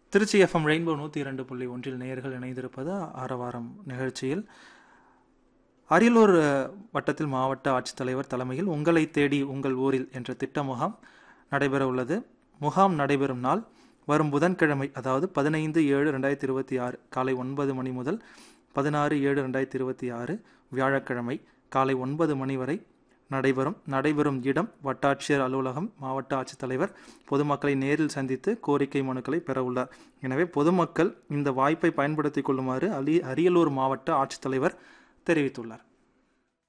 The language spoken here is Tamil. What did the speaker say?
திருச்சி எஃப்எம் ரெயின்போ நூற்றி இரண்டு புள்ளி ஒன்றில் நேயர்கள் இணைந்திருப்பது ஆரவாரம் நிகழ்ச்சியில் அரியலூர் அஹ், வட்டத்தில் மாவட்ட ஆட்சித்தலைவர் தலைமையில் உங்களை தேடி உங்கள் ஊரில் என்ற திட்ட முகாம் நடைபெற உள்ளது முகாம் நடைபெறும் நாள் வரும் புதன்கிழமை அதாவது பதினைந்து ஏழு ரெண்டாயிரத்தி இருபத்தி ஆறு காலை ஒன்பது மணி முதல் பதினாறு ஏழு ரெண்டாயிரத்தி இருபத்தி ஆறு வியாழக்கிழமை காலை ஒன்பது மணி வரை நடைபெறும் நடைபெறும் இடம் வட்டாட்சியர் அலுவலகம் மாவட்ட ஆட்சித்தலைவர் பொதுமக்களை நேரில் சந்தித்து கோரிக்கை மனுக்களை பெற உள்ளார் எனவே பொதுமக்கள் இந்த வாய்ப்பை பயன்படுத்திக் கொள்ளுமாறு அலி அரியலூர் மாவட்ட ஆட்சித்தலைவர் தெரிவித்துள்ளார்